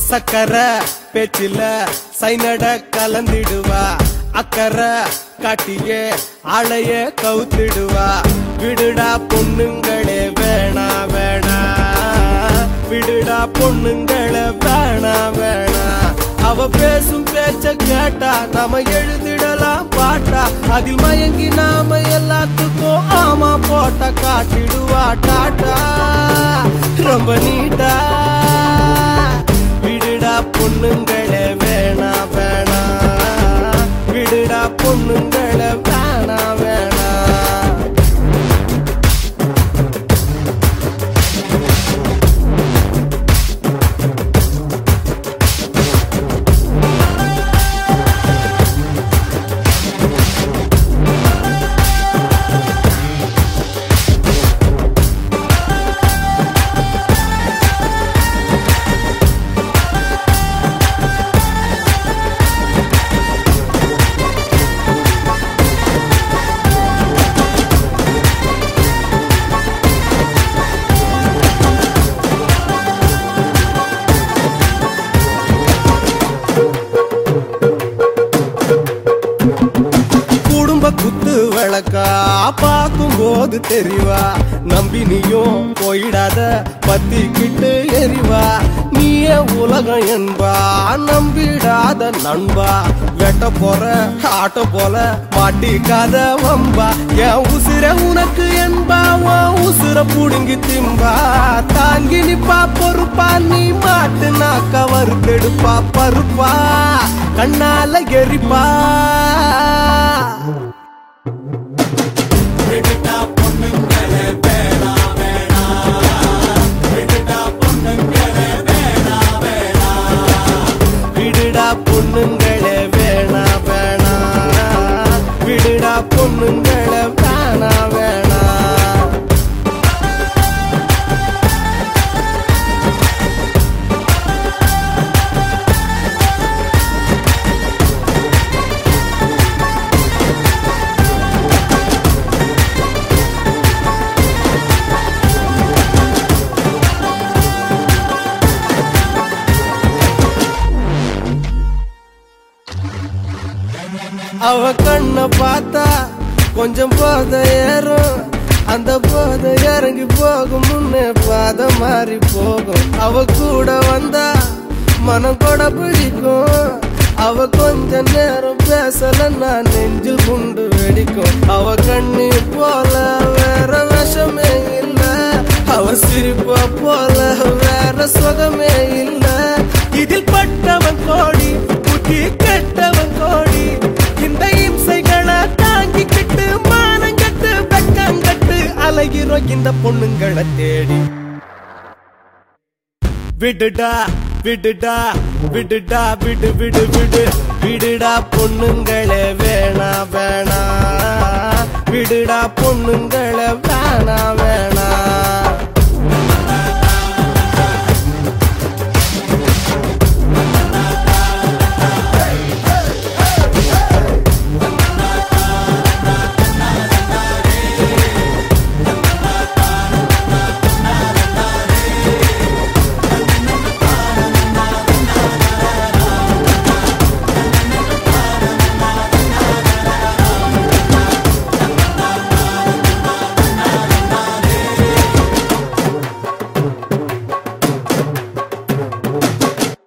சக்கரை பேச்சில சைனட கலந்திடுவா அக்கறை காட்டியே ஆளைய கவுத்திடுவா விடுடா பொண்ணுங்களே வேணா வேணா விடுடா பொண்ணுங்களே வேணா வேணா அவ பேசும் பேச்ச கேட்டா நாம எழுதிடலாம் பாட்டா அதில் மயங்கி நாம எல்லாத்துக்கும் ஆமா போட்ட காட்டிடுவா டாட்டா ரொம்ப நீட்டா விடுடா பொண்ணுங்களே வேணா வேணா விடுடா பொண்ணுங்களே வேணா வேணா குடும்ப குத்து விளக்கா பார்க்கும் போது தெரிவா நம்பி நீயும் போயிடாத பத்திக்கிட்டு எரிவா நீயே உலகம் என்பா நம்பிடாத நண்பா வெட்ட போற ஆட்ட போல மாட்டிக்காத வம்பா என் உசிர உனக்கு என்பா உன் உசுர புடுங்கி திம்பா தாங்கி நிப்பா பொறுப்பா நீ மாட்டு நாக்க வறுத்தெடுப்பா பருப்பா கண்ணால எரிப்பா விடுடா பொண்ணுங்களே வேணா வேணா விடுடா பொண்ணுங்களே வேணா வேணா அவ கண்ண பார்த்தா கொஞ்சம் போத ஏறும் அந்த போத இறங்கி போகும் முன்னே பாத மாறி போகும் அவ கூட வந்தா மனம் கூட பிடிக்கும் அவ கொஞ்ச நேரம் பேசலன்னா நெஞ்சில் குண்டு வெடிக்கும் அவ கண்ணீர் போல வேற விஷமே இல்ல அவ சிரிப்பா போல வேற சுகமே இல்ல இதில் பட்டவன் கோடி புத்தி கெட்டவன் கோடி இந்த இம்சைகளை தாங்கிக்கிட்டு மானங்கட்டு வெக்கங்கட்டு அலைகிறோம் இந்த பொண்ணுங்களை தேடி விடுடா விடுடா விடுடா விடு விடு விடு விடுடா பொண்ணுங்களே வேணா வேணா விடுடா பொண்ணுங்களே வேணா வேணா